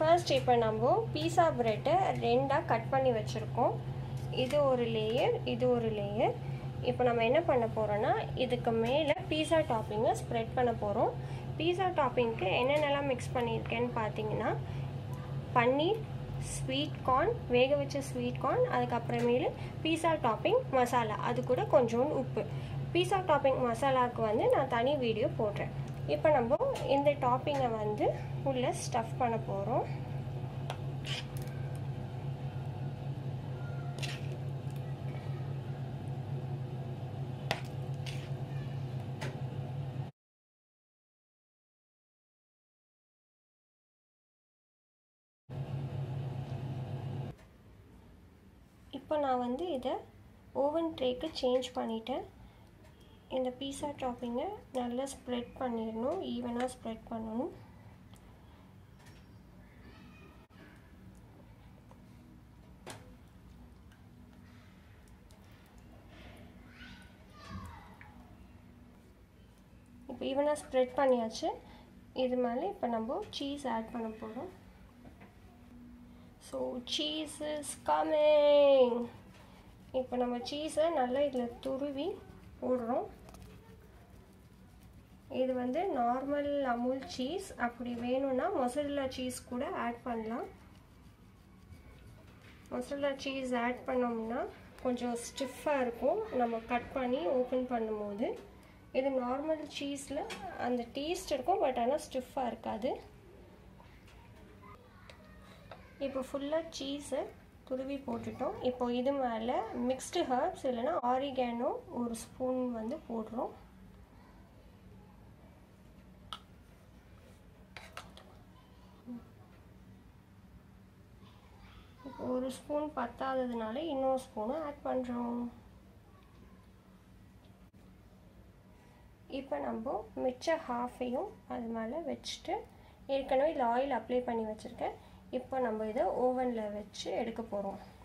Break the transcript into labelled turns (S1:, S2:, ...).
S1: first இப்போ நம்ம பீஸா ப்ரெட்டை ரெண்டாக கட் பண்ணி வச்சுருக்கோம் இது ஒரு லேயர் இது ஒரு லேயர் இப்போ நம்ம என்ன பண்ண போகிறோன்னா இதுக்கு மேலே பீஸா டாப்பிங்கை ஸ்ப்ரெட் பண்ண போகிறோம் பீஸா டாப்பிங்க்கு என்னென்னலாம் மிக்ஸ் பண்ணியிருக்கேன்னு பார்த்தீங்கன்னா பன்னீர் ஸ்வீட் கார்ன் வேக வச்ச ஸ்வீட் கார்ன் அதுக்கப்புறமேலு பீஸா டாப்பிங் மசாலா அது கூட கொஞ்சோண்டு உப்பு பீஸா டாப்பிங் மசாலாவுக்கு வந்து நான் தனி வீடியோ போடுறேன் இப்போ நம்ம இந்த டாப்பிங்கை வந்து உள்ளே ஸ்டஃப் பண்ண போகிறோம் இப்போ நான் வந்து இதை ஓவன் ட்ரேக்கு சேஞ்ச் பண்ணிட்டேன் இந்த பீஸா டாப்பிங்கை நல்லா ஸ்ப்ரெட் பண்ணிடணும் ஈவனாக ஸ்ப்ரெட் பண்ணணும் இப்போ ஈவனாக ஸ்ப்ரெட் பண்ணியாச்சு இது மேலே இப்போ நம்ம சீஸ் ஆட் பண்ண போகிறோம் ஸோ சீஸ் இஸ் கமிங் இப்போ நம்ம சீஸை நல்லா இதில் துருவி போடுறோம் இது வந்து நார்மல் அமுல் சீஸ் அப்படி வேணும்னா மொசரில்லா சீஸ் கூட ஆட் பண்ணலாம் மொசரில்லா சீஸ் ஆட் பண்ணோம்னா கொஞ்சம் ஸ்டிஃபாக இருக்கும் நம்ம கட் பண்ணி ஓப்பன் பண்ணும்போது இது நார்மல் சீஸில் அந்த டேஸ்ட் இருக்கும் பட் ஆனால் ஸ்டிஃபாக இருக்காது இப்போ ஃபுல்லாக சீஸை துருவி போட்டுட்டோம் இப்போ இது மேலே மிக்ஸ்டு ஹர்ப்ஸ் இல்லைன்னா ஆரிகேனோ ஒரு ஸ்பூன் வந்து போடுறோம் இப்போ ஒரு ஸ்பூன் பத்தாததுனால இன்னொரு ஸ்பூனும் ஆட் பண்ணுறோம் இப்போ நம்ம மிச்ச ஹாஃபையும் அது மேலே வச்சுட்டு ஏற்கனவே இதில் ஆயில் அப்ளை பண்ணி வச்சுருக்கேன் இப்போ நம்ம இதை ஓவனில் வச்சு எடுக்க போகிறோம்